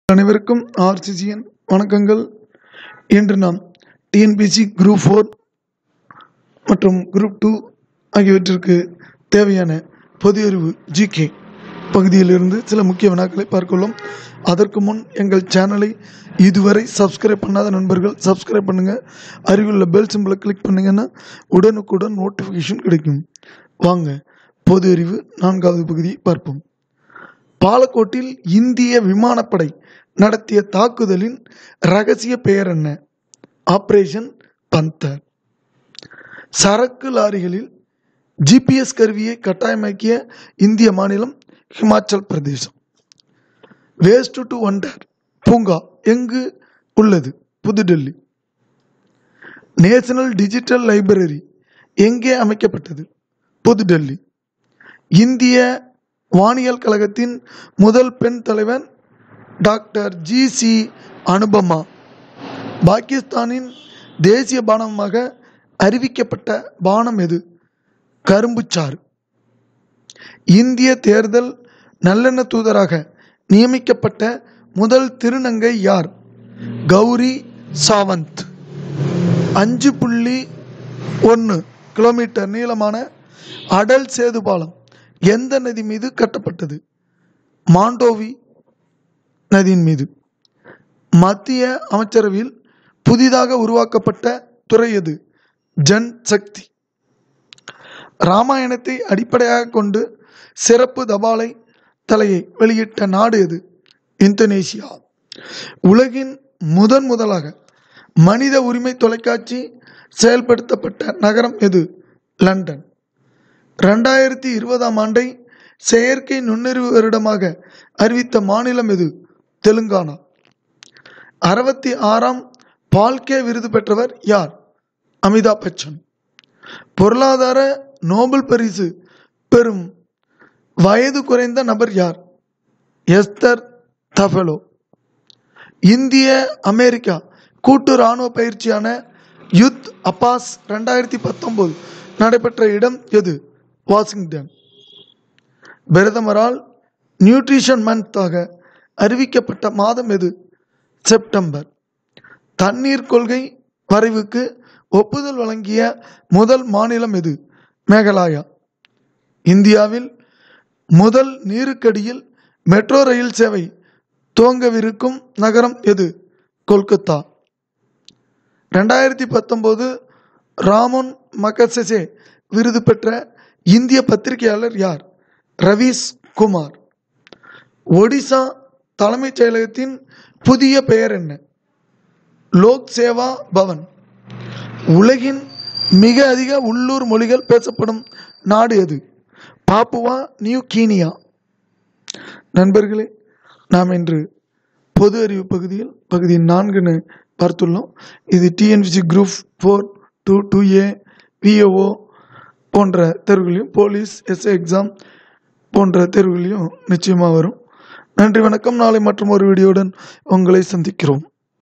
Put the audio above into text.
அனைவருக்கும் ஆர்சிசிஎன் வணக்கங்கள் இன்று நாம் டிஎன்பிசி குரூப் ஃபோர் மற்றும் குரூப் டூ ஆகியவற்றிற்கு தேவையான பொது அறிவு ஜிகே பகுதியிலிருந்து சில முக்கிய வினாக்களை பார்க்கலாம் அதற்கு முன் எங்கள் சேனலை இதுவரை சப்ஸ்கிரைப் பண்ணாத நண்பர்கள் சப்ஸ்கிரைப் பண்ணுங்கள் அருகிலுள்ள பெல் சிம்பிளை கிளிக் பண்ணிங்கன்னா உடனுக்குடன் நோட்டிஃபிகேஷன் கிடைக்கும் வாங்க பொது அறிவு நான்காவது பகுதியை பார்ப்போம் பாலக்கோட்டில் இந்திய விமானப்படை நடத்திய தாக்குதலின் ரகசிய பெயர் என்ன ஆபரேஷன் பந்தர் சரக்கு லாரிகளில் ஜிபிஎஸ் கருவியை கட்டாயமாக்கிய இந்திய மாநிலம் ஹிமாச்சல் பிரதேசம் வேஸ்ட் டு வண்டர் பூங்கா எங்கு உள்ளது புதுடெல்லி நேஷனல் டிஜிட்டல் லைப்ரரி எங்கே அமைக்கப்பட்டது புதுடெல்லி இந்திய வானியல் கழகத்தின் முதல் பெண் தலைவர் டாக்டர் ஜி சி அனுபமா பாகிஸ்தானின் தேசிய பானமாக அறிவிக்கப்பட்ட பானம் எது கரும்புச்சாறு இந்திய தேர்தல் நல்லெண்ண தூதராக நியமிக்கப்பட்ட முதல் திருநங்கை யார் கௌரி சாவந்த் அஞ்சு புள்ளி ஒன்று கிலோமீட்டர் நீளமான அடல் சேது பாலம் எந்த நதி மீது கட்டப்பட்டது மாண்டோவி நதியின் மீது மத்திய அமைச்சரவையில் புதிதாக உருவாக்கப்பட்ட துறை எது ஜன் சக்தி ராமாயணத்தை அடிப்படையாக கொண்டு சிறப்பு தபாலை தலையை வெளியிட்ட நாடு எது இந்தோனேசியா உலகின் முதன் முதலாக மனித உரிமை தொலைக்காட்சி செயல்படுத்தப்பட்ட நகரம் எது லண்டன் ரெண்டாயிரத்தி இருபதாம் ஆண்டை செயற்கை நுண்ணறிவு வருடமாக அறிவித்த மாநிலம் எது தெலுங்கானா அறுபத்தி ஆறாம் பால்கே விருது பெற்றவர் யார் அமிதாப் பச்சன் பொருளாதார நோபல் பரிசு பெறும் வயது குறைந்த நபர் யார் எஸ்தர் தஃபலோ இந்திய அமெரிக்கா கூட்டு இராணுவ பயிற்சியான யுத் அப்பாஸ் ரெண்டாயிரத்தி பத்தொன்பது நடைபெற்ற இடம் எது வாஷிங்டன் பிரதமரால் நியூட்ரிஷன் மந்தாக அறிவிக்கப்பட்ட மாதம் எது செப்டம்பர் தண்ணீர் கொள்கை வரைவுக்கு ஒப்புதல் வழங்கிய முதல் மாநிலம் எது மேகாலயா இந்தியாவில் முதல் நீருக்கடியில் மெட்ரோ ரயில் சேவை துவங்கவிருக்கும் நகரம் எது கொல்கத்தா ரெண்டாயிரத்தி பத்தொம்போது ராமோன் மகசெசே விருது பெற்ற இந்திய பத்திரிகையாளர் யார் ரவீஷ் குமார் ஒடிசா தலைமைச் செயலகத்தின் புதிய பெயர் என்ன லோக் சேவா பவன் உலகின் மிக அதிக உள்ளூர் மொழிகள் பேசப்படும் நாடு எது பாப்புவா நியூ கீனியா நண்பர்களே நாம் இன்று பொது அறிவு பகுதியில் பகுதி நான்குன்னு பார்த்துள்ளோம் இது TNPSC group four two two A VAO போன்ற தேர்வுகளையும் போலீஸ் எஸ்ஏ எக்ஸாம் போன்ற தேர்வுகளையும் நிச்சயமாக வரும் நன்றி வணக்கம் நாளை மற்றும் ஒரு வீடியோவுடன் உங்களை சந்திக்கிறோம்